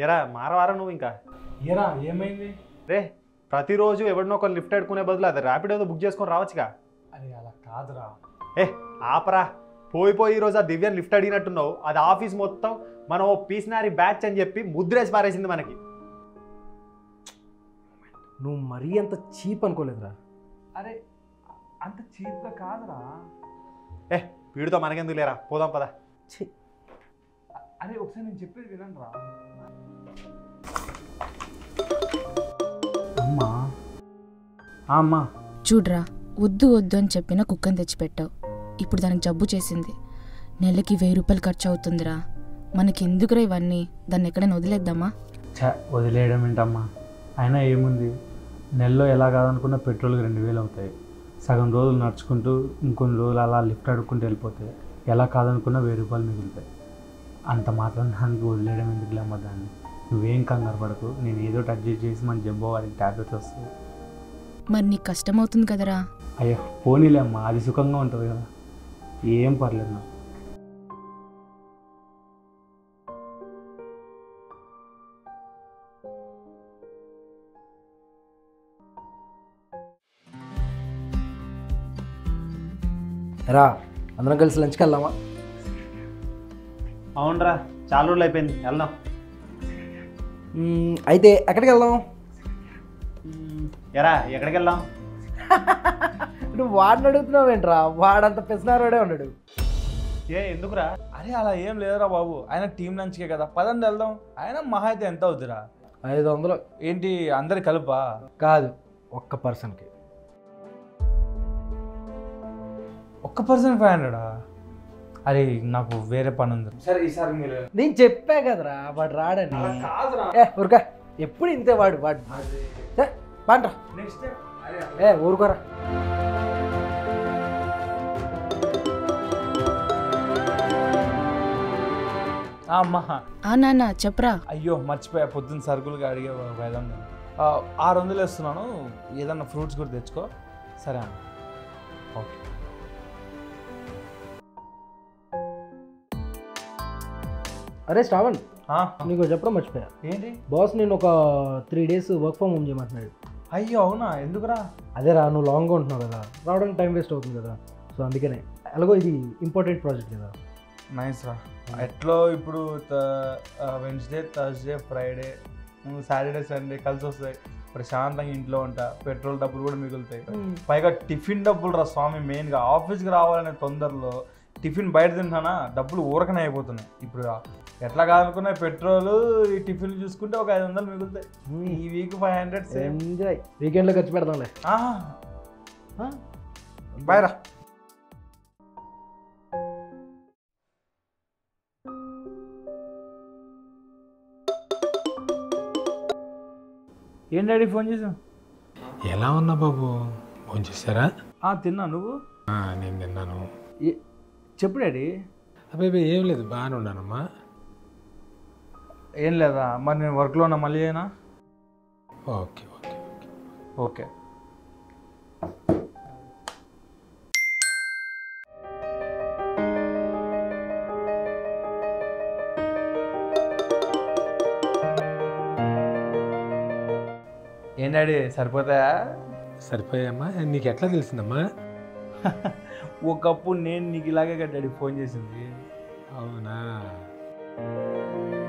ఎరా మారవారా నువ్వు ఇంకా ఏరా ఏమైంది రే ప్రతిరోజు ఎవరినో ఒకరు లిఫ్ట్ అడుకునే బదులు అది ర్యాపిడ్ ఏదో బుక్ చేసుకొని రావచ్చుగా అది అలా కాదురా ఏ ఆపరా పోయి పోయి ఈరోజు ఆ దివ్యని లిఫ్ట్ అడిగినట్టున్నావు అది ఆఫీస్ మొత్తం మనం ఓ పీసినారి బ్యాచ్ అని చెప్పి ముద్రేసి పారేసింది మనకి నువ్వు మరీ అంత చీప్ అనుకోలేదురా అరే అంత చీప్గా కాదురా ఏ వీడితో మనకెందుకు లేరా పోదాం పదా ఛీ అరే ఒకసారి నేను చెప్పేది వినండి రా అమ్మా ఆ అమ్మా చూడ్రా వద్దు వద్దు అని చెప్పిన కుక్కని తెచ్చిపెట్టావు ఇప్పుడు దానికి జబ్బు చేసింది నెలకి వెయ్యి రూపాయలు ఖర్చు అవుతుందిరా మనకి ఎందుకురా ఇవన్నీ దాన్ని ఎక్కడైనా వదిలేద్దామా ఛ వదిలేయడం ఏంటమ్మా అయినా ఏముంది నెలలో ఎలా కాదనుకున్న పెట్రోల్కి రెండు వేలు అవుతాయి సగం రోజులు నడుచుకుంటూ ఇంకొన్ని రోజులు అలా లిఫ్ట్ అడుక్కుంటూ వెళ్ళిపోతాయి ఎలా కాదనుకున్నా వెయ్యి రూపాయలు మిగులుతాయి అంత మాత్రం దానికి వదిలేయడం ఎందుకు అమ్మ దాన్ని నువ్వేం కంగారు పడకు నేను ఏదో ఒకటి అడ్జస్ట్ చేసి మన జబ్బో వాడికి ట్యాబ్లెట్స్ వస్తాయి మరి నీకు కష్టం అవుతుంది కదరా అయ్యో పోనీలే అమ్మా అది సుఖంగా ఉంటుంది కదా ఏం పర్లేదు నాకు రా అందరం కలిసి లంచ్కి వెళ్దామా అవునరా చాలా రోజులు అయిపోయింది వెళ్దాం మ్మ్, అయితే ఎక్కడికి వెళ్దాం ఎరా ఎక్కడికి వెళ్దాం నువ్వు వాడిని అడుగుతున్నావు ఏంట్రా వాడంత పెసినారోడే ఉన్నాడు ఏ ఎందుకురా అరే అలా ఏం లేదురా బాబు ఆయన టీం లంచ్కే కదా పదండి వెళ్దాం ఆయన మహా అయితే ఎంత అవుతురా ఐదు వందలు ఏంటి అందరి కలుపా కాదు ఒక్క పర్సన్కి ఒక్క పర్సన్ ఫైవ్ హండ్రెడా అరే నాకు వేరే పని ఉంది సరే ఈసారి మీరు నేను చెప్పా కదరా వాడు రాడని ఏ ఊరుకా ఎప్పుడు ఇంతే వాడు వాడు ఏ, పాండ్రా నెక్స్ట్ ఏ ఊరుకోరా అమ్మా ఆ నాన్న చెప్పరా అయ్యో మర్చిపోయా పొద్దున్న సరుకులుగా అడిగే వెళ్దాం నేను. ఆ, ఆరు వందలు వేస్తున్నాను ఏదన్నా ఫ్రూట్స్ కూడా తెచ్చుకో సరే అన్న ఓకే అరే శ్రావణ్ ఆ, నీకు చెప్పడం మర్చిపోయా ఏంటి బాస్ నేను ఒక three days work from home చేయమంటున్నాడు అయ్యో అవునా ఎందుకురా అదేరా నువ్వు లాంగ్గా ఉంటున్నావు కదా రావడానికి టైం వేస్ట్ అవుతుంది కదా సో అందుకనే ఎలాగో ఇది ఇంపార్టెంట్ ప్రాజెక్ట్ కదా నైస్ రా ఎట్లో ఇప్పుడు Wednesday Thursday Friday Saturday Sunday కలిసి వస్తాయి ప్రశాంతంగా ఇంట్లో ఉంటా పెట్రోల్ డబ్బులు కూడా మిగులుతాయి పైగా టిఫిన్ డబ్బులు రా స్వామి మెయిన్గా ఆఫీస్కి రావాలనే తొందరలో టిఫిన్ బయట తింటానా డబ్బులు ఊరకనే అయిపోతున్నాయి ఇప్పుడు ఎట్లా కాదనుకున్నా పెట్రోల్ ఈ టిఫిన్ చూసుకుంటే ఒక ఐదు వందలు మిగులుతాయి ఈ week five hundred same enjoy వీకెండ్లో ఖర్చు పెడదాంలే బాయ్ రా ఏం డాడీ ఫోన్ చేసావు ఎలా ఉన్నా బాబు ఫోన్ చేశారా తిన్నా నువ్వు ఆ, నేను తిన్నాను ఏ- చెప్పు డాడీ అబ్బాయి ఏం లేదు బాగానే ఉన్నానమ్మా ఏం లేదా మరి నేను వర్క్లో ఉన్నా మళ్ళీ అయినా ఓకే ఓకే ఓకే ఏం డాడీ సరిపోతాయా సరిపోయామ్మా నీకు ఎట్లా తెలిసిందమ్మా ఒకప్పుడు నేను నీకు ఇలాగే కదా డాడీ ఫోన్ చేసింది అవునా